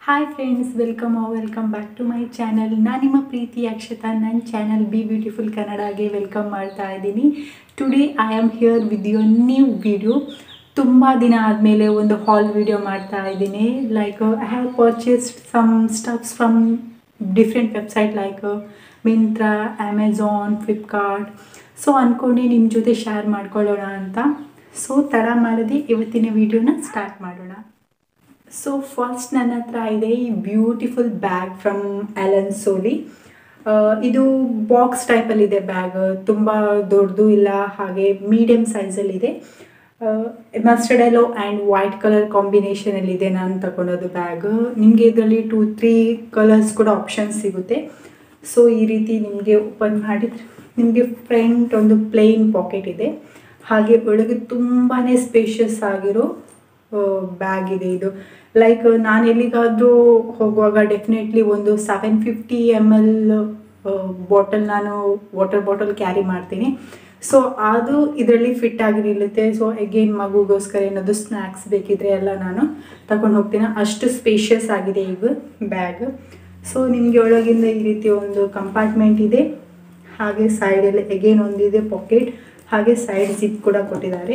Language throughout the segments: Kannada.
hi friends welcome welcome back to my channel ನಾನು ನಿಮ್ಮ ಪ್ರೀತಿ ಅಕ್ಷತಾ ನನ್ನ ಚಾನಲ್ ಬಿ ಬ್ಯೂಟಿಫುಲ್ ಕನ್ನಡಗೆ ವೆಲ್ಕಮ್ ಮಾಡ್ತಾ ಇದ್ದೀನಿ today I am here with your new video ತುಂಬ ದಿನ ಆದಮೇಲೆ ಒಂದು ಹಾಲ್ ವಿಡಿಯೋ ಮಾಡ್ತಾ ಇದ್ದೀನಿ like I have purchased some stuffs from different website like Myntra Amazon Flipkart so ಅಂದ್ಕೊಂಡು ನಿಮ್ಮ ಜೊತೆ ಶೇರ್ ಮಾಡ್ಕೊಳ್ಳೋಣ ಅಂತ ಸೊ ತಡ ಮಾಡದೆ ಇವತ್ತಿನ ವಿಡಿಯೋನ ಸ್ಟಾರ್ಟ್ ಮಾಡೋಣ ಸೊ ಫಸ್ಟ್ ನನ್ನ ಹತ್ರ ಇದೆ ಈ beautiful bag from Allen Solly ಇದು ಬಾಕ್ಸ್ ಟೈಪಲ್ಲಿದೆ ಬ್ಯಾಗ್ ತುಂಬ ದೊಡ್ಡದು ಇಲ್ಲ ಹಾಗೆ ಮೀಡಿಯಮ್ ಸೈಜಲ್ಲಿದೆ mustard yellow and white colour ಕಾಂಬಿನೇಷನಲ್ಲಿದೆ ನಾನು ತಗೊಳೋದು ಬ್ಯಾಗ್ ನಿಮಗೆ ಇದರಲ್ಲಿ ಟೂ ತ್ರೀ ಕಲರ್ಸ್ ಕೂಡ ಆಪ್ಷನ್ಸ್ ಸಿಗುತ್ತೆ ಸೊ ಈ ರೀತಿ ನಿಮಗೆ ಓಪನ್ ಮಾಡಿದ್ರೆ ನಿಮಗೆ ಫ್ರಂಟ್ ಒಂದು ಪ್ಲೇನ್ ಪಾಕೆಟ್ ಇದೆ ಹಾಗೆ ಒಳಗೆ ತುಂಬಾ ಸ್ಪೇಷಿಯಸ್ ಆಗಿರೋ ಬ್ಯಾಗ್ ಇದೆ ಇದು ಲೈಕ್ ನಾನು ಎಲ್ಲಿಗಾದರೂ ಹೋಗುವಾಗ ಡೆಫಿನೆಟ್ಲಿ ಒಂದು seven fifty M L bottle ನಾನು ವಾಟರ್ ಬಾಟಲ್ ಕ್ಯಾರಿ ಮಾಡ್ತೀನಿ ಸೊ ಅದು ಇದರಲ್ಲಿ ಫಿಟ್ ಆಗಿ ನಿಲ್ಲುತ್ತೆ ಸೊ ಅಗೇನ್ ಮಗುಗೋಸ್ಕರ ಏನಾದರೂ ಸ್ನ್ಯಾಕ್ಸ್ ಬೇಕಿದ್ರೆ ಎಲ್ಲ ನಾನು ತಗೊಂಡು ಹೋಗ್ತೀನಿ ಅಷ್ಟು ಸ್ಪೇಷಿಯಸ್ ಆಗಿದೆ ಈಗ ಬ್ಯಾಗ್ ಸೊ ನಿಮಗೆ ಒಳಗಿಂದ ಈ ರೀತಿ ಒಂದು ಕಂಪಾರ್ಟ್ಮೆಂಟ್ ಇದೆ ಹಾಗೆ ಸೈಡಲ್ಲಿ ಅಗೇನ್ ಒಂದಿದೆ ಪಾಕೆಟ್ ಹಾಗೆ ಸೈಡ್ ಜಿಪ್ ಕೂಡ ಕೊಟ್ಟಿದ್ದಾರೆ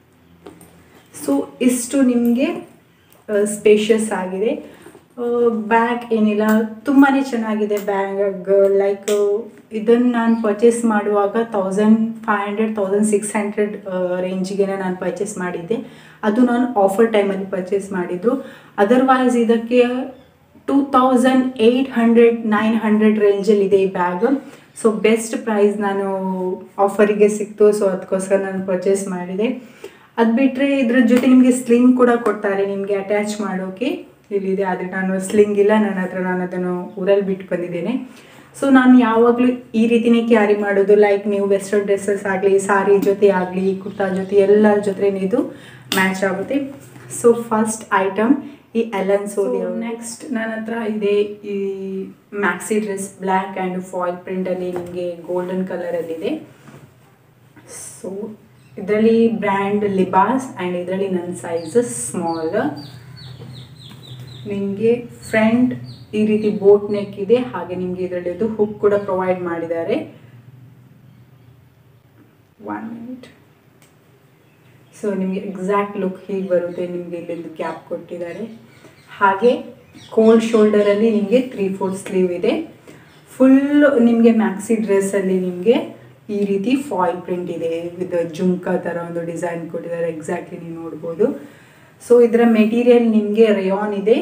ಸೊ ಇಷ್ಟು ನಿಮಗೆ ಸ್ಪೇಷಿಯಸ್ ಆಗಿದೆ ಬ್ಯಾಗ್ ಏನಿಲ್ಲ ತುಂಬಾ ಚೆನ್ನಾಗಿದೆ ಬ್ಯಾಗ್ ಲೈಕ್ ಇದನ್ನು ನಾನು ಪರ್ಚೇಸ್ ಮಾಡುವಾಗ thousand five hundred thousand six hundred ರೇಂಜಿಗೆ ನಾನು ಪರ್ಚೇಸ್ ಮಾಡಿದ್ದೆ ಅದು ನಾನು ಆಫರ್ ಟೈಮಲ್ಲಿ ಪರ್ಚೇಸ್ ಮಾಡಿದ್ದು ಅದರ್ವೈಸ್ ಇದಕ್ಕೆ two thousand eight hundred nine hundred ರೇಂಜಲ್ಲಿದೆ ಈ ಬ್ಯಾಗ್ ಸೊ ಬೆಸ್ಟ್ ಪ್ರೈಸ್ ನಾನು ಆಫರಿಗೆ ಸಿಕ್ತು ಸೊ ಅದಕ್ಕೋಸ್ಕರ ನಾನು ಪರ್ಚೇಸ್ ಮಾಡಿದೆ ಅದು ಬಿಟ್ಟರೆ ಇದ್ರ ಜೊತೆ ನಿಮಗೆ ಸ್ಲಿಂಗ್ ಕೂಡ ಕೊಡ್ತಾರೆ ನಿಮಗೆ ಅಟ್ಯಾಚ್ ಮಾಡೋಕ್ಕೆ ಇಲ್ಲಿದೆ ಆದರೆ ನಾನು ಸ್ಲಿಂಗ್ ಇಲ್ಲ ನನ್ನ ಹತ್ರ ನಾನು ಅದನ್ನು ಊರಲ್ಲಿ ಬಿಟ್ಟು ಬಂದಿದ್ದೇನೆ ಸೊ ನಾನು ಯಾವಾಗಲೂ ಈ ರೀತಿನೇ ಕ್ಯಾರಿ ಮಾಡೋದು ಲೈಕ್ ನೀವು ವೆಸ್ಟರ್ನ್ ಡ್ರೆಸ್ಸಸ್ ಆಗಲಿ ಸಾರಿ ಜೊತೆ ಆಗಲಿ ಕುರ್ತಾ ಜೊತೆ ಎಲ್ಲರ ಜೊತೆ ಇದು ಮ್ಯಾಚ್ ಆಗುತ್ತೆ ಸೊ ಫಸ್ಟ್ ಐಟಮ್ ಈ ಎಲನ್ ಸೋಲಿ ನೆಕ್ಸ್ಟ್ ನನ್ನ ಹತ್ರ ಇದೆ ಈ maxi dress black and foil ಪ್ರಿಂಟಲ್ಲಿ ನಿಮಗೆ ಗೋಲ್ಡನ್ ಕಲರಲ್ಲಿದೆ ಸೊ ಇದರಲ್ಲಿ ಬ್ರ್ಯಾಂಡ್ ಲಿಬಾಸ್ ಆ್ಯಂಡ್ ಇದರಲ್ಲಿ ನನ್ನ ಸೈಜ್ ಸ್ಮಾಲ್ ನಿಮಗೆ ಫ್ರಂಟ್ ಈ ರೀತಿ ಬೋಟ್ ನೆಕ್ ಇದೆ ಹಾಗೆ ನಿಮಗೆ ಇದರಲ್ಲಿ ಅದು ಹುಕ್ ಕೂಡ ಪ್ರೊವೈಡ್ ಮಾಡಿದ್ದಾರೆ ಒನ್ ಮಿನಿಟ್ ಸೊ ನಿಮಗೆ ಎಕ್ಸಾಕ್ಟ್ ಲುಕ್ ಹೀಗೆ ಬರುತ್ತೆ ನಿಮಗೆ ಇಲ್ಲಿಂದ ಗ್ಯಾಪ್ ಕೊಟ್ಟಿದ್ದಾರೆ ಹಾಗೆ ಕೋಲ್ಡ್ ಶೋಲ್ಡರಲ್ಲಿ ನಿಮಗೆ ತ್ರೀ ಫೋರ್ ಸ್ಲೀವ್ ಇದೆ ಫುಲ್ ನಿಮಗೆ ಮ್ಯಾಕ್ಸಿ ಡ್ರೆಸ್ಸಲ್ಲಿ ನಿಮಗೆ ಈ ರೀತಿ ಫಾಯಿಲ್ ಪ್ರಿಂಟ್ ಇದೆ ವಿತ್ ಜುಮ್ಕಾ ಥರ ಒಂದು ಡಿಸೈನ್ ಕೊಟ್ಟಿದ್ದಾರೆ ಎಕ್ಸಾಕ್ಟ್ಲಿ ನೀವು ನೋಡ್ಬೋದು ಸೊ ಇದರ ಮೆಟೀರಿಯಲ್ ನಿಮಗೆ ರೇಯಾನ್ ಇದೆ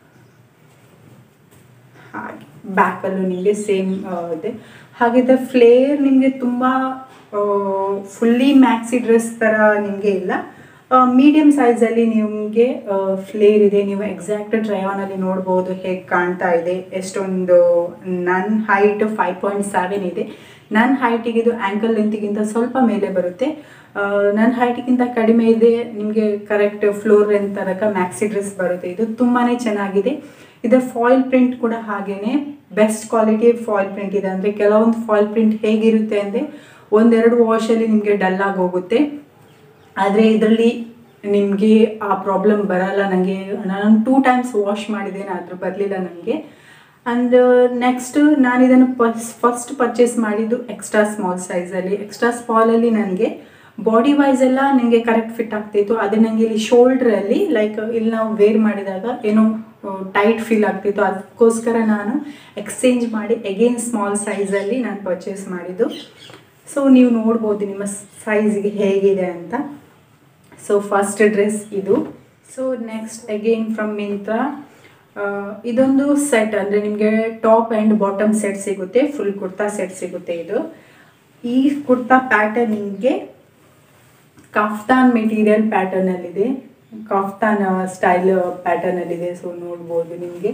ಹಾಗೆ ಬ್ಯಾಕಲ್ಲೂ ನಿಮಗೆ ಸೇಮ್ ಇದೆ ಹಾಗೆ ಇದರ ಫ್ಲೇರ್ ನಿಮಗೆ ತುಂಬ ಫುಲ್ಲಿ ಮ್ಯಾಕ್ಸಿ ಡ್ರೆಸ್ ಥರ ನಿಮಗೆ ಇಲ್ಲ ಮೀಡಿಯಮ್ ಸೈಜಲ್ಲಿ ನಿಮಗೆ ಫ್ಲೇರ್ ಇದೆ ನೀವು ಎಕ್ಸಾಕ್ಟ್ ಟ್ರಯಾನಲ್ಲಿ ನೋಡ್ಬೋದು ಹೇಗೆ ಕಾಣ್ತಾ ಇದೆ ಎಷ್ಟೊಂದು ನನ್ನ ಹೈಟ್ ಫೈವ್ ಪಾಯಿಂಟ್ ಸೆವೆನ್ ಇದೆ ನನ್ನ ಹೈಟಿಗೆ ಇದು ಆ್ಯಂಕಲ್ ಲೆಂತಿಗಿಂತ ಸ್ವಲ್ಪ ಮೇಲೆ ಬರುತ್ತೆ ನನ್ನ ಹೈಟಿಗಿಂತ ಕಡಿಮೆ ಇದೆ ನಿಮಗೆ ಕರೆಕ್ಟ್ ಫ್ಲೋರ್ ಲೆಂತ್ ತನಕ ಮ್ಯಾಕ್ಸಿ ಡ್ರೆಸ್ ಬರುತ್ತೆ ಇದು ತುಂಬಾ ಚೆನ್ನಾಗಿದೆ ಇದರ ಫಾಯಿಲ್ ಪ್ರಿಂಟ್ ಕೂಡ ಹಾಗೇನೆ ಬೆಸ್ಟ್ ಕ್ವಾಲಿಟಿ ಫಾಯಿಲ್ ಪ್ರಿಂಟ್ ಇದೆ ಅಂದರೆ ಕೆಲವೊಂದು ಫಾಯಿಲ್ ಪ್ರಿಂಟ್ ಹೇಗಿರುತ್ತೆ ಅಂದರೆ ಒಂದೆರಡು ವಾಶಲ್ಲಿ ನಿಮಗೆ ಡಲ್ ಆಗಿ ಹೋಗುತ್ತೆ ಆದರೆ ಇದರಲ್ಲಿ ನಿಮಗೆ ಆ ಪ್ರಾಬ್ಲಮ್ ಬರಲ್ಲ ನನಗೆ ನಾನು ಟೂ ಟೈಮ್ಸ್ ವಾಶ್ ಮಾಡಿದ್ದೇನೆ ಆದರೂ ಬರಲಿಲ್ಲ ನನಗೆ ಆ್ಯಂಡ್ ನೆಕ್ಸ್ಟ್ ನಾನು ಇದನ್ನು ಪಸ್ ಫಸ್ಟ್ ಪರ್ಚೇಸ್ ಮಾಡಿದ್ದು ಎಕ್ಸ್ಟ್ರಾ ಸ್ಮಾಲ್ ಸೈಜಲ್ಲಿ ಎಕ್ಸ್ಟ್ರಾ ಸ್ಮಾಲಲ್ಲಿ ನನಗೆ ಬಾಡಿ ವೈಸ್ ಎಲ್ಲ ನನಗೆ ಕರೆಕ್ಟ್ ಫಿಟ್ ಆಗ್ತಿತ್ತು ಅದೇ ನನಗೆ ಇಲ್ಲಿ ಶೋಲ್ಡ್ರಲ್ಲಿ ಲೈಕ್ ಇಲ್ಲಿ ನಾವು ವೇರ್ ಮಾಡಿದಾಗ ಏನೋ ಟೈಟ್ ಫೀಲ್ ಆಗ್ತಿತ್ತು ಅದಕ್ಕೋಸ್ಕರ ನಾನು ಎಕ್ಸ್ಚೇಂಜ್ ಮಾಡಿ ಎಗೇನ್ ಸ್ಮಾಲ್ ಸೈಜಲ್ಲಿ ನಾನು ಪರ್ಚೇಸ್ ಮಾಡಿದ್ದು ಸೊ ನೀವು ನೋಡ್ಬೋದು ನಿಮ್ಮ ಸೈಜ್ಗೆ ಹೇಗಿದೆ ಅಂತ ಸೊ ಫಸ್ಟ್ ಡ್ರೆಸ್ ಇದು so next again from Myntra ಇದೊಂದು ಸೆಟ್ ಅಂದರೆ ನಿಮಗೆ ಟಾಪ್ ಆ್ಯಂಡ್ ಬಾಟಮ್ ಸೆಟ್ ಸಿಗುತ್ತೆ ಫುಲ್ ಕುರ್ತಾ ಸೆಟ್ ಸಿಗುತ್ತೆ ಇದು ಈ ಕುರ್ತಾ ಪ್ಯಾಟರ್ನ್ ನಿಮಗೆ ಕಾಫ್ತಾನ್ ಮೆಟೀರಿಯಲ್ ಪ್ಯಾಟರ್ನಲ್ಲಿದೆ ಕಾಫ್ತಾನ್ ಸ್ಟೈಲ್ ಪ್ಯಾಟರ್ನಲ್ಲಿದೆ ಸೊ ನೋಡ್ಬೋದು ನಿಮಗೆ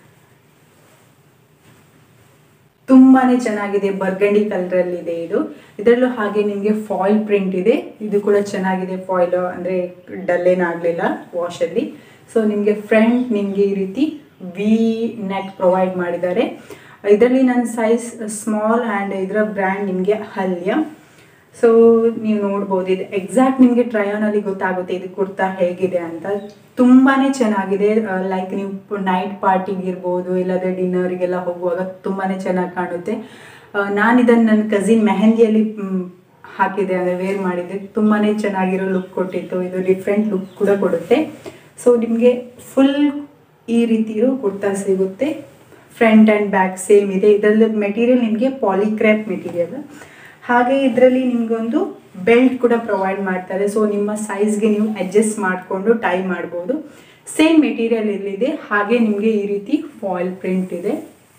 ತುಂಬಾ ಚೆನ್ನಾಗಿದೆ ಬರ್ಗಂಡಿ ಕಲರಲ್ಲಿದೆ ಇದು ಇದರಲ್ಲೂ ಹಾಗೆ ನಿಮಗೆ ಫಾಯಿಲ್ ಪ್ರಿಂಟ್ ಇದೆ ಇದು ಕೂಡ ಚೆನ್ನಾಗಿದೆ ಫಾಯಿಲ್ ಅಂದರೆ ಡಲ್ ಏನಾಗಲಿಲ್ಲ ವಾಶಲ್ಲಿ ಸೊ ನಿಮಗೆ ಫ್ರಂಟ್ ನಿಮಗೆ ಈ ರೀತಿ ವಿ ನೆಕ್ ಪ್ರೊವೈಡ್ ಮಾಡಿದ್ದಾರೆ ಇದರಲ್ಲಿ ನನ್ನ ಸೈಜ್ ಸ್ಮಾಲ್ ಆ್ಯಂಡ್ ಇದರ ಬ್ರ್ಯಾಂಡ್ ನಿಮಗೆ ಹಲ್ಯ ಸೊ ನೀವು ನೋಡ್ಬೋದು ಇದು ಎಕ್ಸಾಕ್ಟ್ ನಿಮಗೆ ಟ್ರಯಾನಲ್ಲಿ ಗೊತ್ತಾಗುತ್ತೆ ಇದು ಕುರ್ತಾ ಹೇಗಿದೆ ಅಂತ ತುಂಬಾ ಚೆನ್ನಾಗಿದೆ ಲೈಕ್ ನೀವು ನೈಟ್ ಪಾರ್ಟಿಗೆ ಇರ್ಬೋದು ಇಲ್ಲದೆ ಡಿನ್ನರ್ಗೆಲ್ಲ ಹೋಗುವಾಗ ತುಂಬಾ ಚೆನ್ನಾಗಿ ಕಾಣುತ್ತೆ ನಾನು ಇದನ್ನು ನನ್ನ ಕಸಿನ್ ಮೆಹಂದಿಯಲ್ಲಿ ಮ್, ಹಾಕಿದೆ ಅಂದರೆ ವೇರ್ ಮಾಡಿದ್ದೆ ತುಂಬಾ ಚೆನ್ನಾಗಿರೋ ಲುಕ್ ಕೊಟ್ಟಿತ್ತು ಇದು ಡಿಫ್ರೆಂಟ್ ಲುಕ್ ಕೂಡ ಕೊಡುತ್ತೆ ಸೊ ನಿಮಗೆ ಫುಲ್ ಈ ರೀತಿ ಇರೋ ಕುರ್ತಾ ಸಿಗುತ್ತೆ ಫ್ರಂಟ್ ಆ್ಯಂಡ್ ಬ್ಯಾಕ್ ಸೇಮ್ ಇದೆ ಇದರಲ್ಲಿ ಮೆಟೀರಿಯಲ್ ನಿಮಗೆ ಪಾಲಿಕ್ರ್ಯಾಪ್ ಮೆಟೀರಿಯಲ್ ಹಾಗೆ ಇದರಲ್ಲಿ ನಿಮಗೊಂದು ಬೆಲ್ಟ್ ಕೂಡ ಪ್ರೊವೈಡ್ ಮಾಡ್ತಾರೆ ಸೊ ನಿಮ್ಮ ಸೈಜ್ಗೆ ನೀವು ಅಡ್ಜಸ್ಟ್ ಮಾಡಿಕೊಂಡು ಟೈ ಮಾಡ್ಬೋದು ಸೇಮ್ ಮೆಟೀರಿಯಲ್ ಇಲ್ಲಿದೆ ಹಾಗೆ ನಿಮಗೆ ಈ ರೀತಿ ಫಾಯಿಲ್ ಪ್ರಿಂಟ್ ಇದೆ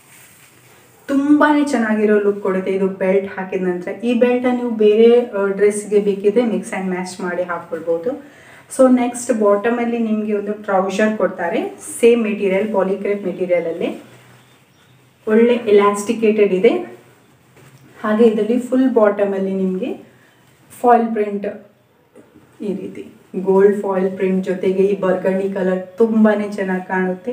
ತುಂಬಾ ಚೆನ್ನಾಗಿರೋ ಲುಕ್ ಕೊಡುತ್ತೆ ಇದು ಬೆಲ್ಟ್ ಹಾಕಿದ ನಂತರ ಈ ಬೆಲ್ಟನ್ನು ನೀವು ಬೇರೆ ಡ್ರೆಸ್ಗೆ ಬೇಕಿದ್ರೆ ಮಿಕ್ಸ್ ಆ್ಯಂಡ್ ಮ್ಯಾಚ್ ಮಾಡಿ ಹಾಕ್ಕೊಳ್ಬೋದು ಸೊ ನೆಕ್ಸ್ಟ್ ಬಾಟಮಲ್ಲಿ ನಿಮಗೆ ಒಂದು ಟ್ರೌಸರ್ ಕೊಡ್ತಾರೆ ಸೇಮ್ ಮೆಟೀರಿಯಲ್ ಪಾಲಿಕ್ರೇಪ್ ಮೆಟೀರಿಯಲಲ್ಲೇ ಒಳ್ಳೆ ಎಲಾಸ್ಟಿಕೇಟೆಡ್ ಇದೆ ಹಾಗೆ ಇದರಲ್ಲಿ ಫುಲ್ ಬಾಟಮಲ್ಲಿ ನಿಮಗೆ ಫಾಯಿಲ್ ಪ್ರಿಂಟ್ ಈ ರೀತಿ ಗೋಲ್ಡ್ ಫಾಯಿಲ್ ಪ್ರಿಂಟ್ ಜೊತೆಗೆ ಈ ಬರ್ಗಂಡಿ ಕಲರ್ ತುಂಬಾ ಚೆನ್ನಾಗಿ ಕಾಣುತ್ತೆ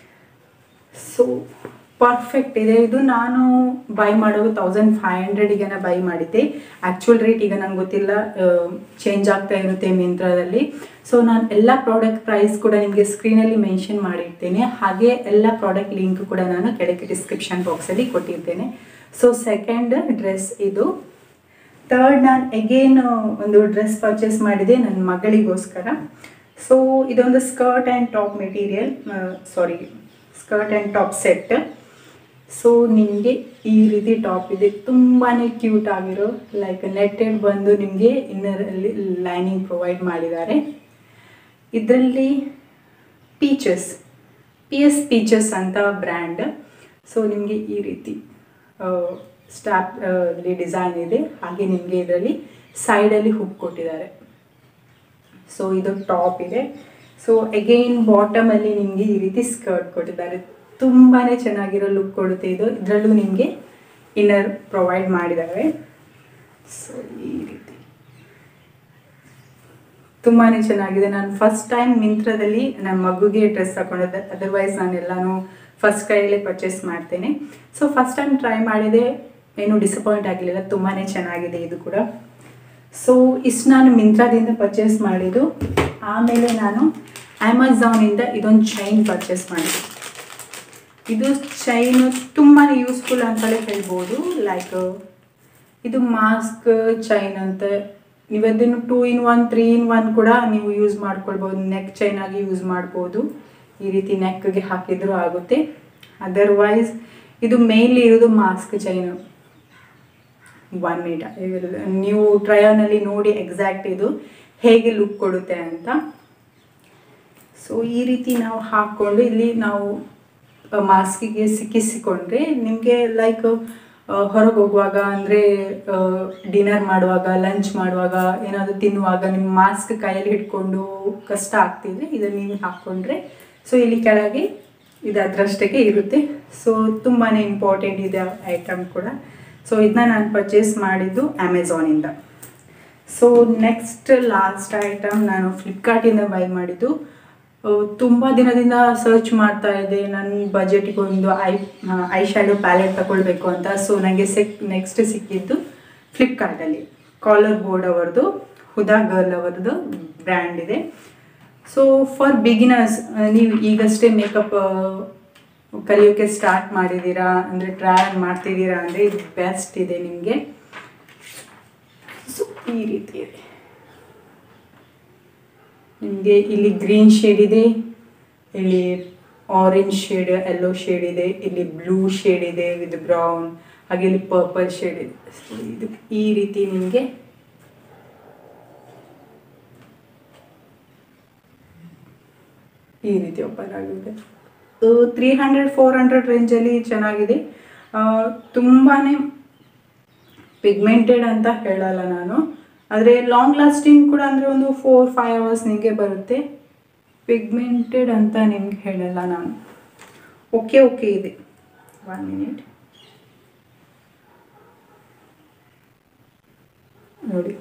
ಸೊ ಪರ್ಫೆಕ್ಟ್ ಇದೆ ಇದು ನಾನು ಬೈ ಮಾಡೋದು ತೌಸಂಡ್ ಫೈವ್ ಹಂಡ್ರೆಡಿಗೆನ ಬೈ ಮಾಡಿದ್ದೆ ಆ್ಯಕ್ಚುಲ್ ರೇಟ್ ಈಗ ನಂಗೆ ಗೊತ್ತಿಲ್ಲ ಚೇಂಜ್ ಆಗ್ತಾ ಇರುತ್ತೆ ಮಿಂತ್ರದಲ್ಲಿ ಸೊ ನಾನು ಎಲ್ಲ ಪ್ರಾಡಕ್ಟ್ ಪ್ರೈಸ್ ಕೂಡ ನಿಮಗೆ ಸ್ಕ್ರೀನಲ್ಲಿ ಮೆನ್ಷನ್ ಮಾಡಿರ್ತೇನೆ ಹಾಗೆ ಎಲ್ಲ ಪ್ರಾಡಕ್ಟ್ ಲಿಂಕ್ ಕೂಡ ನಾನು ಕೆಳಗೆ ಡಿಸ್ಕ್ರಿಪ್ಷನ್ ಬಾಕ್ಸಲ್ಲಿ ಕೊಟ್ಟಿರ್ತೇನೆ ಸೊ ಸೆಕೆಂಡ್ ಡ್ರೆಸ್ ಇದು ಥರ್ಡ್ ನಾನು ಅಗೇನ್ ಒಂದು ಡ್ರೆಸ್ ಪರ್ಚೇಸ್ ಮಾಡಿದೆ ನನ್ನ ಮಗಳಿಗೋಸ್ಕರ ಸೊ ಇದೊಂದು skirt and top material sorry skirt and top set so ನಿಮಗೆ ಈ ರೀತಿ ಟಾಪ್ ಇದೆ ತುಂಬಾ ಕ್ಯೂಟ್ ಆಗಿರೋ ಲೈಕ್ ನೆಟ್ಟೆಡ್ ಬಂದು ನಿಮಗೆ ಇನ್ನರಲ್ಲಿ ಲೈನಿಂಗ್ ಪ್ರೊವೈಡ್ ಮಾಡಿದ್ದಾರೆ ಇದರಲ್ಲಿ ಪೀಚಸ್ ಪಿ ಎಸ್ ಪೀಚಸ್ ಅಂತ ಬ್ರ್ಯಾಂಡ್ ಸೊ ನಿಮಗೆ ಈ ರೀತಿ ಸ್ಟಾಪ್ ಅಲ್ಲಿ ಡಿಸೈನ್ ಇದೆ ಹಾಗೆ ನಿಮಗೆ ಇದರಲ್ಲಿ ಸೈಡಲ್ಲಿ ಹುಕ್ ಕೊಟ್ಟಿದ್ದಾರೆ ಸೊ ಇದು ಟಾಪ್ ಇದೆ ಸೊ ಅಗೈನ್ ಬಾಟಮಲ್ಲಿ ನಿಮಗೆ ಈ ರೀತಿ ಸ್ಕರ್ಟ್ ಕೊಟ್ಟಿದ್ದಾರೆ ತುಂಬಾ ಚೆನ್ನಾಗಿರೋ ಲುಕ್ ಕೊಡುತ್ತೆ ಇದು ಇದರಲ್ಲೂ ನಿಮಗೆ ಇನ್ನರ್ ಪ್ರೊವೈಡ್ ಮಾಡಿದ್ದಾರೆ ಸೊ ಈ ರೀತಿ ತುಂಬಾ ಚೆನ್ನಾಗಿದೆ ನಾನು ಫಸ್ಟ್ ಟೈಮ್ ಮಿಂತ್ರದಲ್ಲಿ ನನ್ನ ಮಗುಗೆ ಡ್ರೆಸ್ ತಗೊಂಡಿದ್ದೆ ಅದರ್ವೈಸ್ ನಾನೆಲ್ಲನೂ ಫಸ್ಟ್ ಕೈಯಲ್ಲೇ ಪರ್ಚೇಸ್ ಮಾಡ್ತೇನೆ ಸೊ ಫಸ್ಟ್ ಟೈಮ್ ಟ್ರೈ ಮಾಡಿದೆ ಏನು ಡಿಸಪಾಯಿಂಟ್ ಆಗಲಿಲ್ಲ ತುಂಬಾ ಚೆನ್ನಾಗಿದೆ ಇದು ಕೂಡ ಸೊ ಇಷ್ಟು ನಾನು ಮಿಂತ್ರಾದಿಂದ ಪರ್ಚೇಸ್ ಮಾಡಿದ್ದು ಆಮೇಲೆ ನಾನು ಅಮೆಝಾನಿಂದ ಇದೊಂದು ಚೈನ್ ಪರ್ಚೇಸ್ ಮಾಡಿದೆ ಇದು ಚೈನು ತುಂಬಾ ಯೂಸ್ಫುಲ್ ಅಂತಲೇ ಹೇಳ್ಬೋದು ಲೈಕ್ ಇದು ಮಾಸ್ಕ್ ಚೈನ್ ಅಂತ ನೀವು ಅದನ್ನು two in one three in one ಕೂಡ ನೀವು ಯೂಸ್ ಮಾಡ್ಕೊಳ್ಬೋದು ನೆಕ್ ಚೈನ್ ಆಗಿ ಯೂಸ್ ಮಾಡ್ಬೋದು ಈ ರೀತಿ ನೆಕ್ಗೆ ಹಾಕಿದರೂ ಆಗುತ್ತೆ ಅದರ್ವೈಸ್ ಇದು ಮೇನ್ಲಿ ಇರೋದು ಮಾಸ್ಕ್ ಚೈನು ಒನ್ ಮಿನಿಟ್ ನೀವು ಟ್ರಯಲ್ನಲ್ಲಿ ನೋಡಿ ಎಕ್ಸಾಕ್ಟ್ ಇದು ಹೇಗೆ ಲುಕ್ ಕೊಡುತ್ತೆ ಅಂತ ಸೊ ಈ ರೀತಿ ನಾವು ಹಾಕ್ಕೊಂಡು ಇಲ್ಲಿ ನಾವು ಮಾಸ್ಕಿಗೆ ಸಿಕ್ಕಿಸಿಕೊಂಡ್ರೆ ನಿಮಗೆ ಲೈಕ್ ಹೊರಗೆ ಹೋಗುವಾಗ ಅಂದರೆ ಡಿನ್ನರ್ ಮಾಡುವಾಗ ಲಂಚ್ ಮಾಡುವಾಗ ಏನಾದರೂ ತಿನ್ನುವಾಗ ನಿಮ್ಮ ಮಾಸ್ಕ್ ಕೈಯಲ್ಲಿ ಹಿಡ್ಕೊಂಡು ಕಷ್ಟ ಆಗ್ತಿದ್ರೆ ಇದನ್ನು ನೀವು ಹಾಕ್ಕೊಂಡ್ರೆ ಸೊ ಇಲ್ಲಿ ಕೆಳಗೆ ಇದು ಅದರಷ್ಟಕ್ಕೆ ಇರುತ್ತೆ ಸೊ ತುಂಬಾ ಇಂಪಾರ್ಟೆಂಟ್ ಇದೆ ಐಟಮ್ ಕೂಡ ಸೊ ಇದನ್ನ ನಾನು ಪರ್ಚೇಸ್ ಮಾಡಿದ್ದು ಅಮೆಝಾನಿಂದ ಸೊ ನೆಕ್ಸ್ಟ್ ಲಾಸ್ಟ್ ಐಟಮ್ ನಾನು ಫ್ಲಿಪ್ಕಾರ್ಟಿಂದ ಬೈ ಮಾಡಿದ್ದು ತುಂಬ ದಿನದಿಂದ ಸರ್ಚ್ ಮಾಡ್ತಾ ಇದ್ದೆ ನನ್ನ ಬಜೆಟ್ಗೆ ಒಂದು ಐ ಐ ಶ್ಯಾಡೋ ಪ್ಯಾಲೆಟ್ ತಗೊಳ್ಬೇಕು ಅಂತ ಸೊ ನನಗೆ ಸಿಕ್ ನೆಕ್ಸ್ಟ್ ಸಿಕ್ಕಿದ್ದು ಫ್ಲಿಪ್ಕಾರ್ಟಲ್ಲಿ ಕಾಲರ್ ಬೋರ್ಡ್ ಅವರದು ಹುದಾ ಗರ್ಲ್ ಅವರದ್ದು ಬ್ರ್ಯಾಂಡ್ ಇದೆ ಸೊ ಫಾರ್ ಬಿಗಿನರ್ಸ್ ನೀವು ಈಗಷ್ಟೇ ಮೇಕಪ್ ಕಲಿಯೋಕ್ಕೆ ಸ್ಟಾರ್ಟ್ ಮಾಡಿದ್ದೀರಾ ಅಂದರೆ ಟ್ರಯಲ್ ಮಾಡ್ತಿದ್ದೀರಾ ಅಂದರೆ ಇದು ಬೆಸ್ಟ್ ಇದೆ ನಿಮಗೆ ಸೊ ಈ ರೀತಿ ಇದೆ ನಿಮಗೆ ಇಲ್ಲಿ ಗ್ರೀನ್ ಶೇಡ್ ಇದೆ ಇಲ್ಲಿ ಆರೆಂಜ್ ಶೇಡ್ ಯೆಲ್ಲೋ ಶೇಡ್ ಇದೆ ಇಲ್ಲಿ ಬ್ಲೂ ಶೇಡ್ ಇದೆ ವಿತ್ ಬ್ರೌನ್ ಹಾಗೆ ಇಲ್ಲಿ ಪರ್ಪಲ್ ಶೇಡ್ ಇದೆ So, ಇದು ಈ ರೀತಿ ನಿಮಗೆ ಈ ರೀತಿ ಓಪನ್ ಆಗುತ್ತೆ ತ್ರೀ ಹಂಡ್ರೆಡ್ ಫೋರ್ ಹಂಡ್ರೆಡ್ ರೇಂಜಲ್ಲಿ ಚೆನ್ನಾಗಿದೆ ತುಂಬಾ ಪಿಗ್ಮೆಂಟೆಡ್ ಅಂತ ಹೇಳಲ್ಲ ನಾನು ಆದರೆ ಲಾಂಗ್ ಲಾಸ್ಟಿಂಗ್ ಕೂಡ ಅಂದರೆ ಒಂದು ಫೋರ್ ಫೈವ್ ಅವರ್ಸ್ ನಿಮಗೆ ಬರುತ್ತೆ ಪಿಗ್ಮೆಂಟೆಡ್ ಅಂತ ನಿಮ್ಗೆ ಹೇಳಲ್ಲ ನಾನು ಓಕೆ ಓಕೆ ಇದೆ ಒನ್ ಮಿನಿಟ್ ನೋಡಿ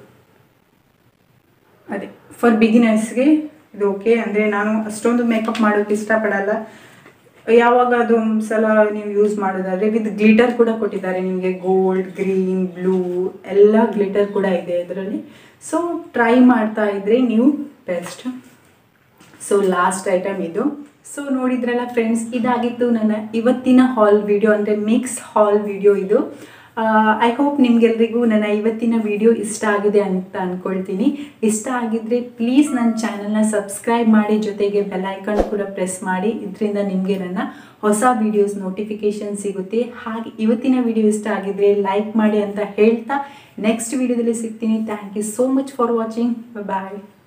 ಅದೇ ಫಾರ್ ಬಿಗಿನರ್ಸ್ಗೆ ಇದು ಓಕೆ ಅಂದರೆ ನಾನು ಅಷ್ಟೊಂದು ಮೇಕಪ್ ಮಾಡೋಕ್ಕೆ ಇಷ್ಟಪಡಲ್ಲ ಯಾವಾಗ ಅದು ಒಂದು ಸಲ ನೀವು ಯೂಸ್ ಮಾಡೋದಾದ್ರೆ ವಿತ್ ಗ್ಲಿಟರ್ ಕೂಡ ಕೊಟ್ಟಿದ್ದಾರೆ ನಿಮಗೆ ಗೋಲ್ಡ್ ಗ್ರೀನ್ ಬ್ಲೂ ಎಲ್ಲ ಗ್ಲಿಟರ್ ಕೂಡ ಇದೆ ಇದರಲ್ಲಿ ಸೊ ಟ್ರೈ ಮಾಡ್ತಾ ಇದ್ರೆ ನೀವು ಬೆಸ್ಟ್ ಸೊ ಲಾಸ್ಟ್ ಐಟಮ್ ಇದು ಸೊ ನೋಡಿದ್ರಲ್ಲ ಫ್ರೆಂಡ್ಸ್ ಇದಾಗಿತ್ತು ನನ್ನ ಇವತ್ತಿನ ಹಾಲ್ ವಿಡಿಯೋ ಅಂದರೆ ಮಿಕ್ಸ್ ಹಾಲ್ ವಿಡಿಯೋ ಇದು ಐ ಹೋಪ್ ನಿಮ್ಗೆಲ್ರಿಗೂ ನನ್ನ ಇವತ್ತಿನ ವಿಡಿಯೋ ಇಷ್ಟ ಆಗಿದೆ ಅಂತ ಅಂದ್ಕೊಳ್ತೀನಿ ಇಷ್ಟ ಆಗಿದ್ದರೆ ಪ್ಲೀಸ್ ನನ್ನ ಚಾನಲ್ನ ಸಬ್ಸ್ಕ್ರೈಬ್ ಮಾಡಿ ಜೊತೆಗೆ ಬೆಲ್ ಐಕಾನ್ ಕೂಡ ಪ್ರೆಸ್ ಮಾಡಿ ಇದರಿಂದ ನಿಮಗೆ ನನ್ನ ಹೊಸ ವಿಡಿಯೋಸ್ ನೋಟಿಫಿಕೇಶನ್ ಸಿಗುತ್ತೆ ಹಾಗೆ ಇವತ್ತಿನ ವಿಡಿಯೋ ಇಷ್ಟ ಆಗಿದ್ರೆ ಲೈಕ್ ಮಾಡಿ ಅಂತ ಹೇಳ್ತಾ ನೆಕ್ಸ್ಟ್ ವಿಡಿಯೋದಲ್ಲಿ ಸಿಗ್ತೀನಿ thank you so much for watching bye